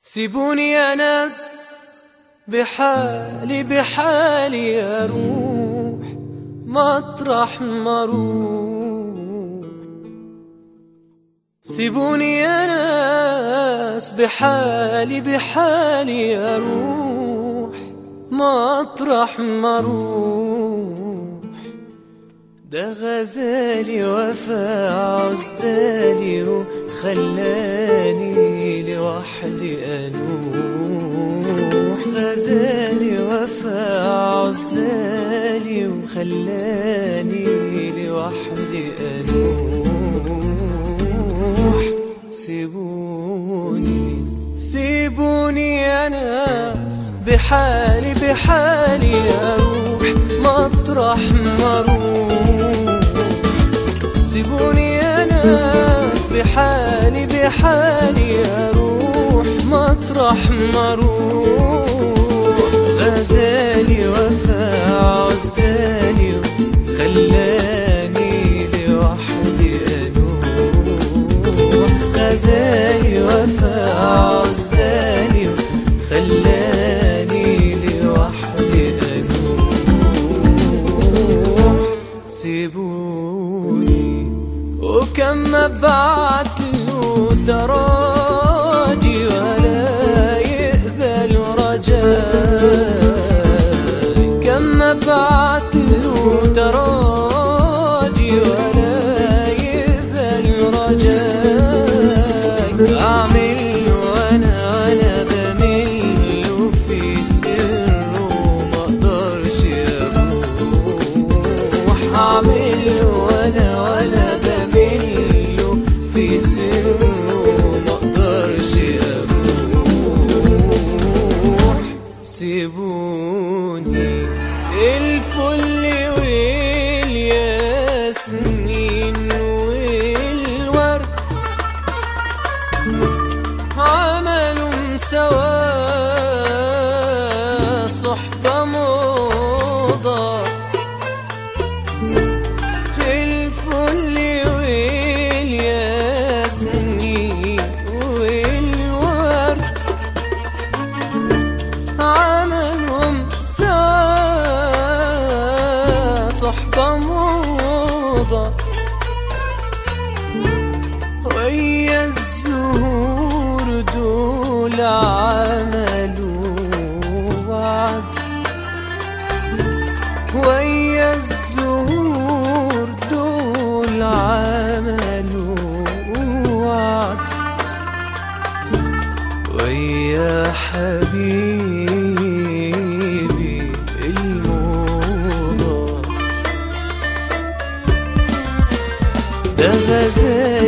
سيبوني يا ناس بحالي بحالي اروح مطرح ما اروح سيبوني يا ناس بحالي بحالي اروح مطرح ما اروح ده غزالي وفى عزالي وخلاني لوحدي أنوح غزالي وفى عزالي وخلاني لوحدي أنوح سيبوني سيبوني يا ناس بحالي بحالي أروح مطرح ما أروح سيبوني يا ناس بحالي بحالي أروح مطرح ما أروح غزالي وفى عزالي خلاني لوحدي أنوح غزالي وفى عزالي خلاني لوحدي أنوح سيبوني وكم بعت له تراجي ولا يقبل رجاي كم بعت له تراجي ولا يقبل رجاي اعمل وانا وانا بمل في سر وما اقدرش اروح اعمل وانا وانا بمل في سر وما اقدرش اروح سيبوني الفل والياسمين والورد عملوا سوا صحبة موضة الفل والياسمين والورد عملهم سوا صحبة موضة ويا الزهور دول عملوا وعد ويا الزهور دول عملوا وعد ويا حبيبي الموضة ده غزال